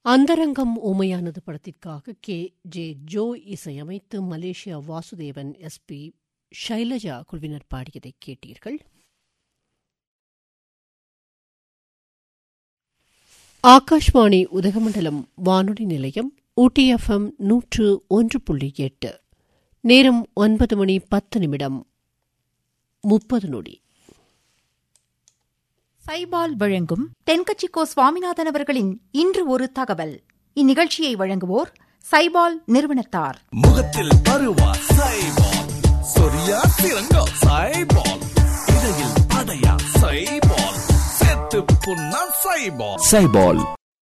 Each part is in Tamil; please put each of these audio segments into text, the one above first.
அந்தரங்கம் ஊமையானது படத்திற்காக கே ஜே ஜோ இசையமைத்து மலேசியா வாசுதேவன் எஸ் பி ஷைலஜா குழுவினர் பாடியதை கேட்டீர்கள் ஆகாஷ்வாணி உதகமண்டலம் வானொலி நிலையம் ஊட்டி எஃப்எம் நூற்று ஒன்று புள்ளி எட்டு நேரம் ஒன்பது மணி பத்து நிமிடம் முப்பது நொடி சைபால் வழங்கும் தென்கட்சிக்கோ சுவாமிநாதன் அவர்களின் இன்று ஒரு தகவல் இந்நிகழ்ச்சியை வழங்குவோர் சைபால் நிறுவனத்தார் முகத்தில் பருவா சைபால் சொரியா சிறங்கோ சைபால் இடையில் படையா சைபால் செத்து புண்ணா சைபால் சைபால்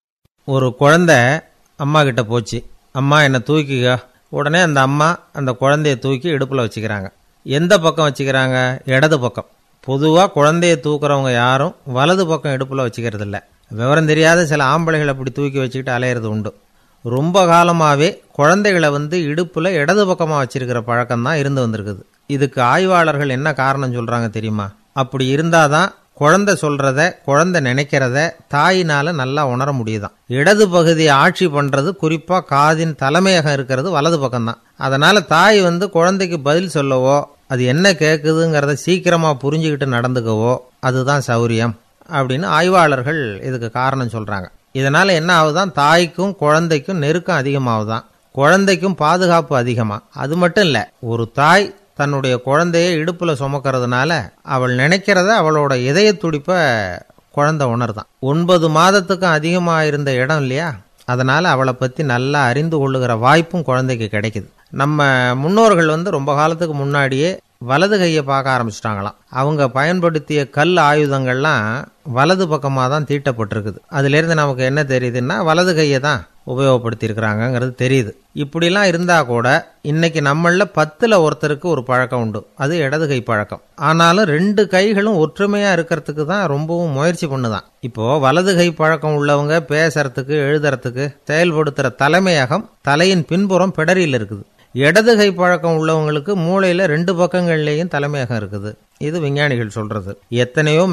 ஒரு குழந்தை அம்மா கிட்ட போச்சு அம்மா என்னை தூக்கிக்க உடனே அந்த அம்மா அந்த குழந்தைய தூக்கி இடுப்பில் வச்சுக்கிறாங்க எந்த பக்கம் வச்சுக்கிறாங்க இடது பக்கம் பொதுவாக குழந்தைய தூக்குறவங்க யாரும் வலது பக்கம் இடுப்பில் வச்சுக்கிறது இல்ல விவரம் தெரியாத சில ஆம்பளைகள் அப்படி தூக்கி வச்சுக்கிட்டு அலையிறது உண்டு ரொம்ப காலமாகவே குழந்தைகளை வந்து இடுப்பில் இடது பக்கமாக வச்சிருக்கிற பழக்கம் தான் இருந்து வந்திருக்குது இதுக்கு ஆய்வாளர்கள் என்ன காரணம் சொல்கிறாங்க தெரியுமா அப்படி இருந்தாதான் குழந்தை சொல்றத குழந்தை நினைக்கிறத தாயினால நல்லா உணர முடியுதாம் இடது பகுதியை ஆட்சி பண்றது குறிப்பா காதின் தலைமையகம் இருக்கிறது வலது பக்கம்தான் அதனால தாய் வந்து குழந்தைக்கு பதில் சொல்லவோ அது என்ன கேட்குதுங்கிறத சீக்கிரமா புரிஞ்சுக்கிட்டு நடந்துக்கவோ அதுதான் சௌரியம் அப்படின்னு ஆய்வாளர்கள் இதுக்கு காரணம் சொல்றாங்க இதனால என்ன ஆகுதான் தாய்க்கும் குழந்தைக்கும் நெருக்கம் அதிகமாகுதான் குழந்தைக்கும் பாதுகாப்பு அதிகமா அது மட்டும் இல்ல ஒரு தாய் தன்னுடைய குழந்தைய இடுப்புல சுமக்கிறதுனால அவள் நினைக்கிறத அவளோட இதய துடிப்ப குழந்தை உணர்தான் ஒன்பது மாதத்துக்கும் அதிகமா இருந்த இடம் இல்லையா அதனால அவளை பத்தி நல்லா அறிந்து கொள்ளுகிற வாய்ப்பும் குழந்தைக்கு கிடைக்குது நம்ம முன்னோர்கள் வந்து ரொம்ப காலத்துக்கு முன்னாடியே வலது கையை பார்க்க ஆரம்பிச்சிட்டாங்களாம் அவங்க பயன்படுத்திய கல் ஆயுதங்கள்லாம் வலது பக்கமாக தான் தீட்டப்பட்டிருக்குது அதுலேருந்து நமக்கு என்ன தெரியுதுன்னா வலது கையை தான் உபயோகப்படுத்தியிருக்கிறாங்கங்கிறது தெரியுது இப்படிலாம் இருந்தால் கூட இன்னைக்கு நம்மளில் பத்தில் ஒருத்தருக்கு ஒரு பழக்கம் உண்டு அது இடது கை பழக்கம் ஆனாலும் ரெண்டு கைகளும் ஒற்றுமையாக இருக்கிறதுக்கு தான் ரொம்பவும் முயற்சி பண்ணுதான் இப்போ வலது கை பழக்கம் உள்ளவங்க பேசுறதுக்கு எழுதுறதுக்கு செயல்படுத்துகிற தலைமையகம் தலையின் பின்புறம் பிடரியில் இருக்குது இடது கை பழக்கம் உள்ளவங்களுக்கு மூளையில ரெண்டு பக்கங்கள்லேயும் தலைமையகம் இருக்குது இது விஞ்ஞானிகள் சொல்றது எத்தனையோ